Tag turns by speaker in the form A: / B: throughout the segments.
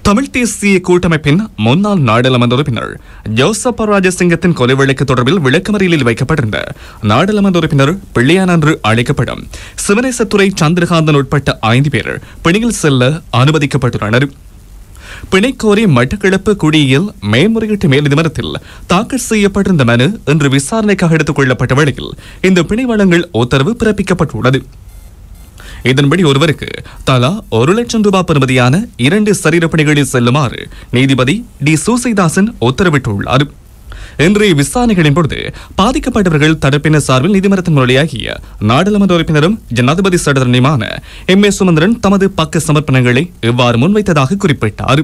A: தமிழ் தேசிய கூட்டமைப்பின் முன்னாள் நாடாளுமன்ற உறுப்பினர் ஜோசப் ராஜசிங்கத்தின் கொலை வழக்கு தொடர்பில் விளக்கமறியலில் வைக்கப்பட்டிருந்த நாடாளுமன்ற உறுப்பினர் பிள்ளையான் என்று அழைக்கப்படும் சிவனேசத்துறை சந்திரகாந்தன் உட்பட்ட ஐந்து பேர் பிணையில் செல்ல அனுமதிக்கப்பட்டுள்ளனர் பிணை கோரி மட்டக்களப்பு குடியியல் மேல்முறையீட்டு மேல்நீதிமன்றத்தில் தாக்கல் செய்யப்பட்டிருந்த மனு இன்று விசாரணைக்காக எடுத்துக் கொள்ளப்பட்ட வேளையில் இந்த பிணை வழங்கல் உத்தரவு பிறப்பிக்கப்பட்டுள்ளது இதன்படி ஒருவருக்கு தலா ஒரு லட்சம் ரூபாய் பெறுமதியான இரண்டு சரீரப்பணிகளில் செல்லுமாறு நீதிபதி டி சூசைதாசன் உத்தரவிட்டுள்ளார் இன்றைய விசாரணைகளின் பொழுது பாதிக்கப்பட்டவர்கள் தரப்பினர் சார்பில் நீதிமன்றத்தின் முறையாகிய நாடாளுமன்ற உறுப்பினரும் ஜனாதிபதி சட்டத்தரணியுமான எம் ஏ சுமந்திரன் தமது பக்க சமர்ப்பணங்களை இவ்வாறு முன்வைத்ததாக குறிப்பிட்டார்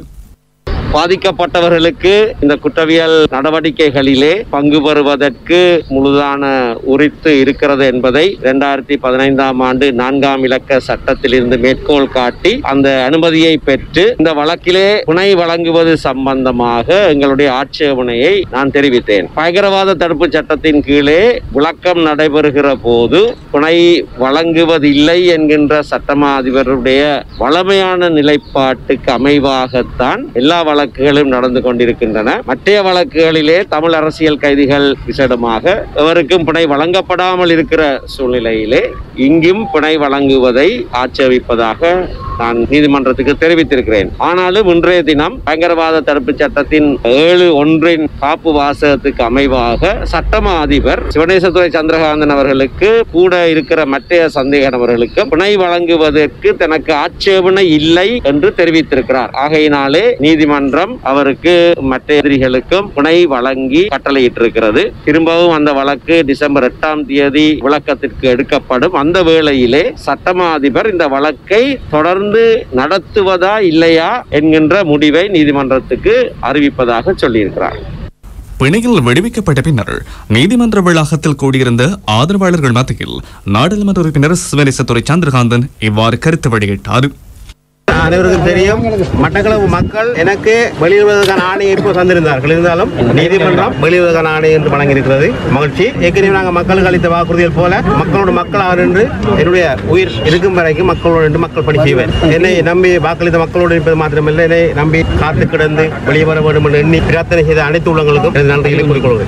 B: பாதிக்கப்பட்டவர்களுக்கு இந்த குற்றவியல் நடவடிக்கைகளிலே பங்கு பெறுவதற்கு முழுதான உரித்து இருக்கிறது என்பதை இரண்டாயிரத்தி பதினைந்தாம் ஆண்டு நான்காம் இலக்க சட்டத்திலிருந்து மேற்கோள் காட்டி அந்த அனுமதியை பெற்று இந்த வழக்கிலே புனை வழங்குவது சம்பந்தமாக எங்களுடைய ஆட்சேபனையை நான் தெரிவித்தேன் பயங்கரவாத தடுப்பு சட்டத்தின் கீழே விளக்கம் நடைபெறுகிற போது புனை வழங்குவதில்லை என்கின்ற சட்டமா அதிபருடைய வளமையான நிலைப்பாட்டுக்கு அமைவாகத்தான் எல்லா வழக்குகளும் நடந்து கொண்டிருக்கின்றன மற்ற வழக்குகளிலே தமிழ் அரசியல் கைதிகள் விசேடமாக எவருக்கும் பிணை வழங்கப்படாமல் இருக்கிற சூழ்நிலையிலே இங்கும் பிணை வழங்குவதை ஆட்சேபிப்பதாக நான் நீதிமன்றத்துக்கு தெரிவித்திருக்கிறேன் ஆனாலும் இன்றைய தினம் பயங்கரவாத தடுப்பு சட்டத்தின் ஏழு ஒன்றின் காப்பு வாசகத்துக்கு அமைவாக சட்டமா அதிபர் சிவனேசத்துறை சந்திரகாந்தன் அவர்களுக்கு கூட இருக்கிற மற்ற சந்தேக நபர்களுக்கு பிணை வழங்குவதற்கு தனக்கு ஆட்சேபனை இல்லை என்று தெரிவித்திருக்கிறார் ஆகையினாலே நீதிமன்றம் அவருக்கு மற்ற எதிரிகளுக்கும் பிணை வழங்கி கட்டளையிட்டிருக்கிறது திரும்பவும் அந்த வழக்கு டிசம்பர் எட்டாம் தேதி விளக்கத்திற்கு எடுக்கப்படும் அந்த வேளையிலே சட்டமா அதிபர் இந்த வழக்கை தொடர்ந்து நடத்துவதா இல்லையா என்கின்ற முடிவை நீதிமன்றத்துக்கு அறிவிப்பதாக சொல்லியிருக்கிறார்
A: பிணையில் விடுவிக்கப்பட்ட பின்னர் நீதிமன்ற வளாகத்தில் கூடியிருந்த ஆதரவாளர்கள் மத்தியில் நாடாளுமன்ற உறுப்பினர் சிவனேசத்துறை சந்திரகாந்தன் இவ்வாறு கருத்து வெளியிட்டார்
C: அனைவருக்கும் தெரியும் மட்டக்களப்பு மக்கள் எனக்கு வெளியிடுவதற்கான ஆணையை இப்போ தந்திருந்தார்கள் இருந்தாலும் நீதிமன்றம் வெளியிடுவதற்கான ஆணை என்று வழங்கியிருக்கிறது மகிழ்ச்சி ஏற்கனவே நாங்கள் மக்களுக்கு அளித்த வாக்குறுதிகள் போல மக்களோட மக்களாக நின்று என்னுடைய உயிர் இருக்கும் வரைக்கும் மக்களோடு நின்று மக்கள் பணி செய்வேன் என்னை நம்பி வாக்களித்த மக்களோடு இருப்பது மாத்திரமல்ல என்னை நம்பி காத்து கிடந்து வெளியே வர வேண்டும் என்று எண்ணி பிரார்த்தனை செய்த அனைத்து உள்ளங்களுக்கும் எனது நன்றிகளை கூறிக்கொள்கிறேன்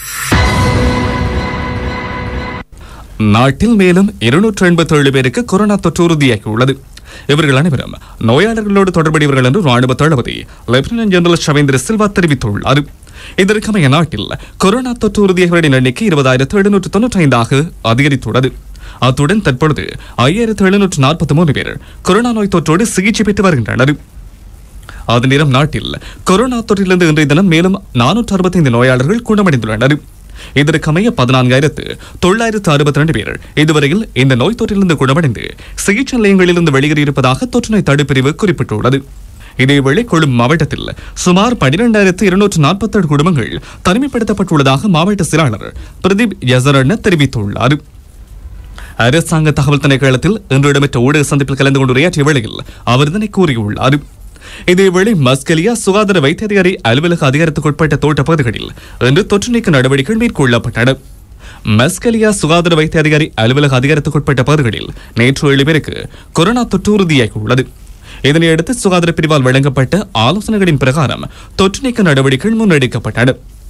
A: நாட்டில் மேலும் இருநூற்று எண்பத்தி ஏழு பேருக்கு கொரோனா தொற்று உறுதியாகியுள்ளது இவர்கள் அனைவரும் நோயாளர்களோடு தொடர்புடையவர்கள் என்று ராணுவ தளபதி லெப்டினன்ட் ஜெனரல் ஷவேந்திர சில்வா தெரிவித்துள்ளார் இதற்கமைய நாட்டில் கொரோனா தொற்று உறுதியவர்களின் எண்ணிக்கை இருபதாயிரத்து எழுநூற்று தொன்னூற்றி ஐந்தாக அதிகரித்துள்ளது அத்துடன் தற்பொழுது ஐயாயிரத்து எழுநூற்று நாற்பத்தி மூன்று பேர் கொரோனா நோய் தொற்றோடு சிகிச்சை பெற்று வருகின்றனர் அதே நேரம் நாட்டில் கொரோனா தொற்றிலிருந்து இன்றைய தினம் மேலும் நானூற்று அறுபத்தைந்து நோயாளர்கள் குணமடைந்துள்ளனர் இதற்கமைய பதினான்காயிரத்து தொள்ளாயிரத்து அறுபத்தி ரெண்டு பேர் இதுவரையில் இந்த நோய் தொற்றிலிருந்து குணமடைந்து சிகிச்சை நிலையங்களிலிருந்து வெளியேறியிருப்பதாக தொற்றுநோய் தடுப்பிரிவு குறிப்பிட்டுள்ளது இதேவேளை கொழும்பு மாவட்டத்தில் சுமார் பனிரெண்டாயிரத்து இருநூற்று நாற்பத்தேழு குடும்பங்கள் தனிமைப்படுத்தப்பட்டுள்ளதாக மாவட்ட செயலாளர் பிரதீப் யசரண்ண தெரிவித்துள்ளார் அரசாங்க தகவல் திணைக்களத்தில் இன்று இடம்பெற்ற ஊடக சந்திப்பில் கலந்து கொண்டு உரையாற்றிய வேளையில் அவர் இதனை கூறியுள்ளார் இதேவேளை மஸ்கலியா சுகாதார வைத்திய அதிகாரி அலுவலக அதிகாரத்துக்குட்பட்ட தோட்ட பகுதிகளில் இன்று தொற்று நீக்க நடவடிக்கைகள் மேற்கொள்ளப்பட்டன மஸ்கலியா சுகாதார வைத்திய அதிகாரி அலுவலக அதிகாரத்துக்குட்பட்ட பகுதிகளில் நேற்று ஏழு பேருக்கு கொரோனா தொற்று உறுதியாகியுள்ளது இதனையடுத்து சுகாதார பிரிவால் வழங்கப்பட்ட ஆலோசனைகளின் பிரகாரம் தொற்று நீக்க நடவடிக்கைகள் முன்னெடுக்கப்பட்டன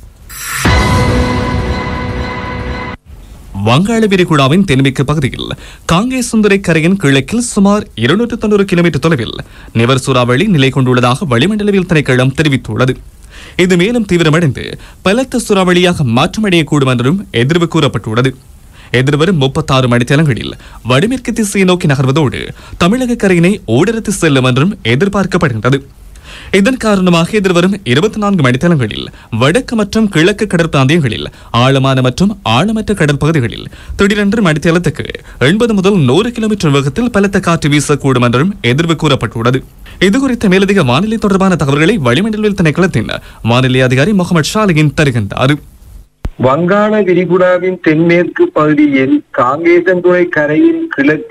A: வங்காள விரிகுடாவின் தென்மேற்கு பகுதியில் காங்கே சுந்தரை கரையின் கிழக்கில் சுமார் இருநூற்று தொண்ணூறு கிலோமீட்டர் தொலைவில் நிவர் சூறாவளி நிலை கொண்டுள்ளதாக வளிமண்டலவியல் திணைக்களம் தெரிவித்துள்ளது இது மேலும் தீவிரமடைந்து பலத்த சூறாவளியாக மாற்றமடையக்கூடும் என்றும் எதிர்வு கூறப்பட்டுள்ளது எதிர்வரும் முப்பத்தாறு மணித்தலங்களில் வடமேற்கு திசையை நோக்கி நகர்வதோடு தமிழக கரையினை ஓடரத்து செல்லும் என்றும் எதிர்பார்க்கப்படுகின்றது இதன் காரணமாக எதிர்வரும் இருபத்தி நான்கு மணித்தலங்களில் வடக்கு மற்றும் கிழக்கு கடற்பிராந்தியங்களில் ஆழமான மற்றும் ஆழமற்ற கடல் பகுதிகளில் திடீரென்று மணித்தேலத்துக்கு எண்பது முதல் நூறு கிலோமீட்டர் வேகத்தில் பலத்த காற்று வீசக்கூடும் என்றும் எதிர்வு கூறப்பட்டுள்ளது இதுகுறித்த மேலதிக வானிலை தொடர்பான தகவல்களை வளிமண்டலவியல் திணைக்களத்தின் வானிலை அதிகாரி முகமது ஷாலிகின் தருகின்றார்
D: வங்காள விரிகுடாவின் தென்மேற்கு பகுதியில் காங்கேசன்துறை கரையின் கிழக்கே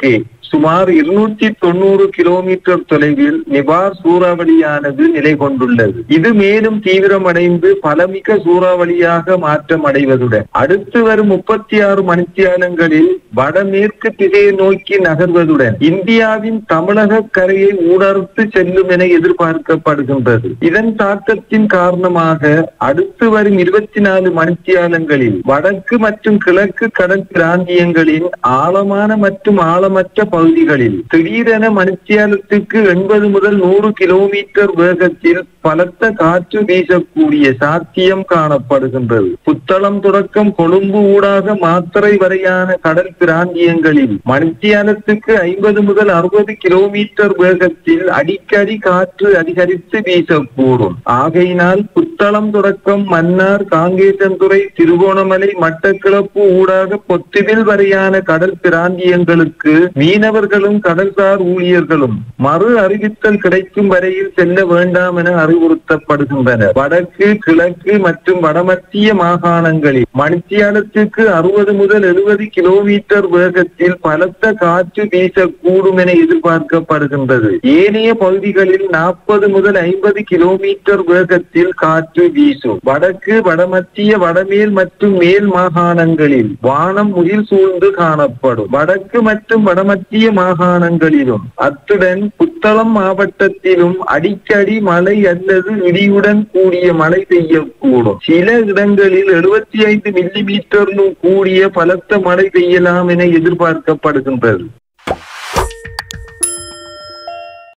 D: சுமார் இருநூற்றி தொண்ணூறு கிலோமீட்டர் தொலைவில் நிவார் சூறாவளியானது நிலை கொண்டுள்ளது இது மேலும் தீவிரமடைந்து பலமிக்க சூறாவளியாக மாற்றம் அடைவதுடன் அடுத்து வரும் முப்பத்தி ஆறு மணித்தியாலங்களில் வடமேற்கு திசையை நோக்கி நகர்வதுடன் இந்தியாவின் தமிழக கரையை ஊடறுத்து செல்லும் என எதிர்பார்க்கப்படுகின்றது இதன் தாக்கத்தின் காரணமாக அடுத்து வரும் இருபத்தி நாலு மணித்தியாலங்களில் வடக்கு மற்றும் கிழக்கு கடல் பிராந்தியங்களின் ஆழமான மற்றும் ஆழமற்ற பகுதிகளில் திடீரென மணித்தியாலத்துக்கு எண்பது முதல் நூறு கிலோமீட்டர் வேகத்தில் பலத்த காற்று வீசக்கூடிய சாத்தியம் காணப்படுகின்றது புத்தளம் தொடக்கம் கொழும்பு ஊடாக மாத்தறை வரையான கடல் பிராந்தியங்களில் மணித்தியாலத்துக்கு ஐம்பது முதல் அறுபது கிலோமீட்டர் வேகத்தில் அடிக்கடி காற்று அதிகரித்து வீசக்கூடும் ஆகையினால் புத்தளம் தொடக்கம் மன்னார் காங்கேசன்துறை திருவோணமலை மட்டக்கிளப்பு ஊடாக பொத்துவில் வரையான கடல் பிராந்தியங்களுக்கு மீனவர்களும் கடல்சார் ஊழியர்களும் மறு அறிவித்தல் கிடைக்கும் வரையில் செல்ல வேண்டாம் என அறிவுறுத்தப்படுகின்றனர் வடக்கு கிழக்கு மற்றும் வடமத்திய மாகாணங்களில் மணித்தியாலத்துக்கு அறுபது முதல் எழுபது கிலோமீட்டர் வேகத்தில் பலத்த காற்று வீசக்கூடும் என எதிர்பார்க்கப்படுகின்றது ஏனைய பகுதிகளில் நாற்பது முதல் ஐம்பது கிலோமீட்டர் வேகத்தில் காற்று வீசும் வடக்கு வடமத்திய வடமேல் மற்றும் மேல் மாகாணங்களில் வானம் முகில் சூழ்ந்து காணப்படும் வடக்கு மற்றும் வடமத்திய மாகாணங்களிலும் அத்துடன் புத்தளம் மாவட்டத்திலும் அடிக்கடி மழை அல்லது இடியுடன் கூடிய மழை பெய்யக்கூடும் சில இடங்களில் எழுபத்தி ஐந்து மில்லி மீட்டரிலும் கூடிய பலத்த மழை பெய்யலாம் என எதிர்பார்க்கப்படுகின்றது